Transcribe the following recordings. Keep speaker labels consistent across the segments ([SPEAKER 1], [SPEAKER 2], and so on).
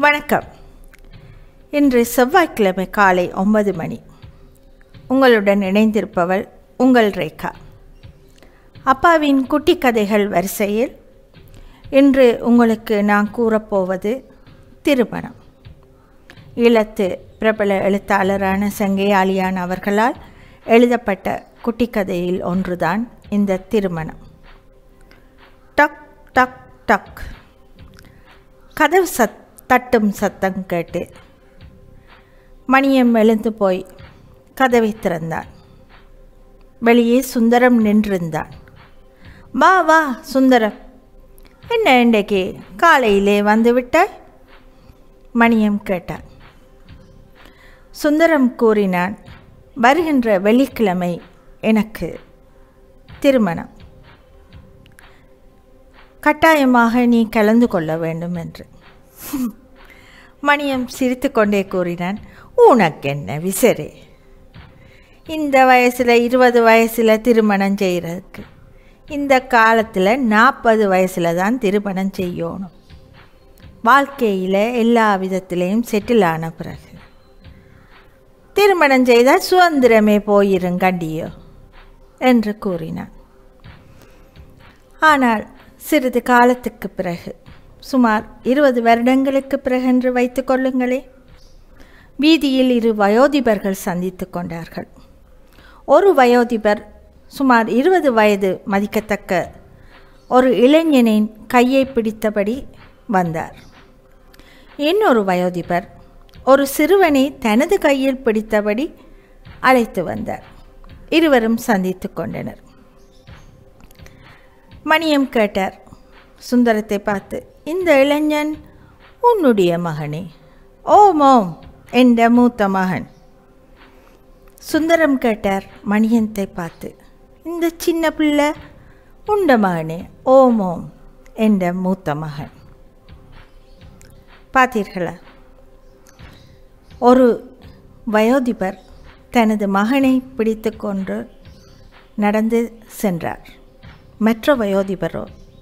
[SPEAKER 1] வணக்கம் இன்று செவ்வாய்க்கிழமை காலை ஒன்பது மணி உங்களுடன் இணைந்திருப்பவள் உங்கள் ரேகா அப்பாவின் குட்டி கதைகள் வரிசையில் இன்று உங்களுக்கு நான் கூறப்போவது திருமணம் ஈழத்து பிரபல எழுத்தாளரான சங்கையாளியான் அவர்களால் எழுதப்பட்ட குட்டி கதையில் ஒன்றுதான் இந்த திருமணம் டக் டக் டக் கதவு சத் தட்டும் சத்தம் கேட்டு மணியம் எழுந்து போய் கதவை திறந்தான் வெளியே சுந்தரம் நின்றிருந்தான் வா வா சுந்தரம் என்ன இன்றைக்கு காலையிலே வந்து விட்டாய் மணியம் கேட்டான் சுந்தரம் கூறினான் வருகின்ற வெள்ளிக்கிழமை எனக்கு திருமணம் கட்டாயமாக நீ கலந்து கொள்ள வேண்டும் என்று மணியம் சிரித்துக்கொண்டே கூறினான் உனக்கென்ன விசரே இந்த வயசில் இருபது வயசில் திருமணம் செய்கிறதுக்கு இந்த காலத்தில் நாற்பது வயசில் தான் திருமணம் செய்யணும் வாழ்க்கையில் எல்லா விதத்திலையும் செட்டில் ஆன பிறகு திருமணம் செய்தால் சுதந்திரமே போயிருங்கண்டியோ என்று கூறினான் ஆனால் சிறிது காலத்துக்கு பிறகு சுமார் இருபது வருடங்களுக்கு பிறகு என்று வைத்துக் கொள்ளுங்களே வீதியில் இரு வயோதிபர்கள் சந்தித்து கொண்டார்கள் ஒரு வயோதிபர் சுமார் இருபது வயது மதிக்கத்தக்க ஒரு இளைஞனின் கையை பிடித்தபடி வந்தார் இன்னொரு வயோதிபர் ஒரு சிறுவனை தனது கையில் பிடித்தபடி அழைத்து வந்தார் இருவரும் சந்தித்து கொண்டனர் மணியம் கேட்டார் சுந்தரத்தை பார்த்து இந்த இளைஞன் உன்னுடைய மகனே ஓம் ஓம் என்ற மூத்த மகன் சுந்தரம் கேட்டார் மணியத்தை பார்த்து இந்த சின்ன பிள்ளை உண்ட மகனே ஓம் ஓம் என்ற மூத்த மகன் பார்த்தீர்களா ஒரு வயோதிபர் தனது மகனை பிடித்து கொண்டு நடந்து சென்றார் மற்ற வயோதிபரோ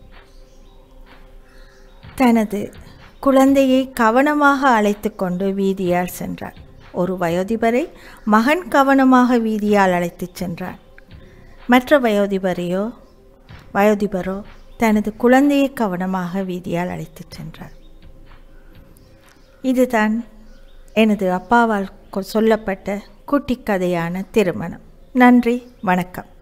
[SPEAKER 1] தனது குழந்தையை கவனமாக அழைத்து கொண்டு வீதியால் சென்றார் ஒரு வயோதிபரை மகன் கவனமாக வீதியால் அழைத்துச் சென்றார் மற்ற வயோதிபரையோ வயோதிபரோ தனது குழந்தையை கவனமாக வீதியால் அழைத்துச் சென்றார் இதுதான் எனது அப்பாவால் சொல்லப்பட்ட குட்டி கதையான திருமணம் நன்றி வணக்கம்